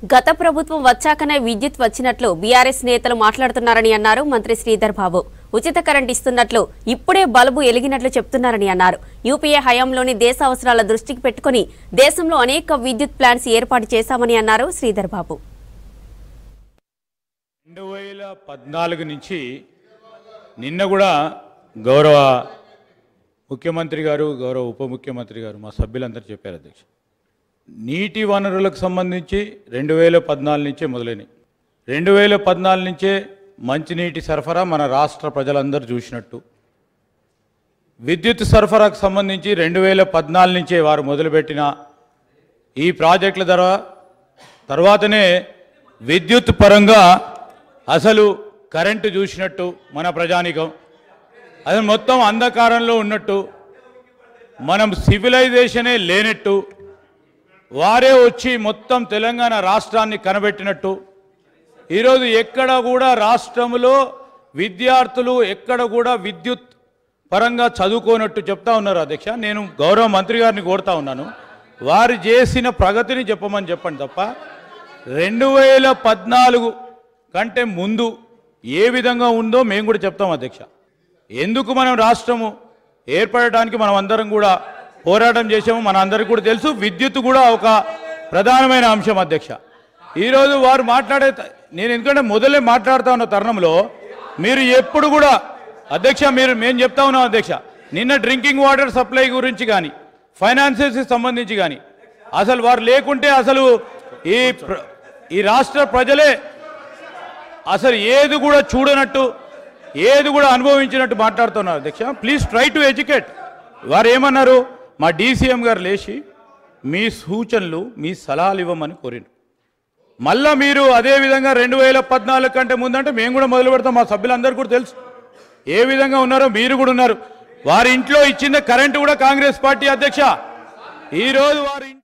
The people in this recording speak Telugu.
గత ప్రభుత్వం వచ్చాకనే విద్యుత్ వచ్చినట్లు బీఆర్ఎస్ నేతలు మాట్లాడుతున్నారని అన్నారు మంత్రి శ్రీధర్ బాబు ఉచిత కరెంట్ ఇస్తున్నట్లు ఇప్పుడే బల్బు ఎలిగినట్లు చెప్తున్నారని అన్నారు యూపీఏ హయాంలోని దేశ అవసరాల దృష్టికి పెట్టుకుని దేశంలో అనేక విద్యుత్ ప్లాంట్స్ ఏర్పాటు చేశామని అన్నారు శ్రీధర్ బాబు రెండు వేల పద్నాలుగు నుంచి నిన్న కూడా గౌరవ ముఖ్యమంత్రి గారు గౌరవ ఉప ముఖ్యమంత్రి గారు మా సభ్యులందరూ చెప్పారు అధ్యక్ష నీటి వనరులకు సంబంధించి రెండు వేల పద్నాలుగు నుంచే మొదలైనవి రెండు వేల పద్నాలుగు నుంచే మంచినీటి సరఫరా మన రాష్ట్ర ప్రజలందరూ చూసినట్టు విద్యుత్ సరఫరాకు సంబంధించి రెండు వేల పద్నాలుగు నుంచే వారు మొదలుపెట్టిన ఈ ప్రాజెక్టుల ద్వారా తర్వాతనే విద్యుత్ పరంగా అసలు కరెంటు చూసినట్టు మన ప్రజానికం అది మొత్తం అంధకారంలో ఉన్నట్టు మనం సివిలైజేషనే లేనట్టు వారే వచ్చి మొత్తం తెలంగాణ రాష్ట్రాన్ని కనబెట్టినట్టు ఈరోజు ఎక్కడ కూడా రాష్ట్రంలో విద్యార్థులు ఎక్కడ కూడా విద్యుత్ పరంగా చదువుకోనట్టు చెప్తా ఉన్నారు అధ్యక్ష నేను గౌరవ మంత్రి గారిని కోరుతా ఉన్నాను వారు చేసిన ప్రగతిని చెప్పమని చెప్పండి తప్ప రెండు వేల పద్నాలుగు కంటే ముందు ఏ విధంగా ఉందో మేము కూడా చెప్తాం అధ్యక్ష ఎందుకు మనం రాష్ట్రము ఏర్పడటానికి మనం అందరం కూడా పోరాటం చేసాము మన అందరికీ కూడా తెలుసు విద్యుత్ కూడా ఒక ప్రధానమైన అంశం అధ్యక్ష ఈరోజు వారు మాట్లాడే త- నేను ఎందుకంటే మొదలే మాట్లాడుతా ఉన్న తరుణంలో మీరు ఎప్పుడు కూడా అధ్యక్ష మీరు మేము చెప్తా ఉన్నాం అధ్యక్ష నిన్న డ్రింకింగ్ వాటర్ సప్లై గురించి కానీ ఫైనాన్సెస్ సంబంధించి కానీ అసలు వారు లేకుంటే అసలు ఈ ప్ర- ఈ రాష్ట్ర ప్రజలే అసలు ఏది కూడా చూడనట్టు ఏది కూడా అనుభవించినట్టు మాట్లాడుతున్నారు అధ్యక్ష ప్లీజ్ ట్రై టు ఎడ్యుకేట్ వారు ఏమన్నారు మా డీసీఎం గారు లేచి మీ సూచనలు మీ సలహాలు ఇవ్వమని కోరిండు మళ్ళా మీరు అదే విధంగా రెండు వేల పద్నాలుగు కంటే ముందంటే మేము కూడా మొదలు పెడతాం మా సభ్యులందరూ కూడా తెలుసు ఏ విధంగా ఉన్నారో మీరు కూడా ఉన్నారు వారి ఇంట్లో ఇచ్చిన కరెంటు కూడా కాంగ్రెస్ పార్టీ అధ్యక్ష ఈరోజు వారి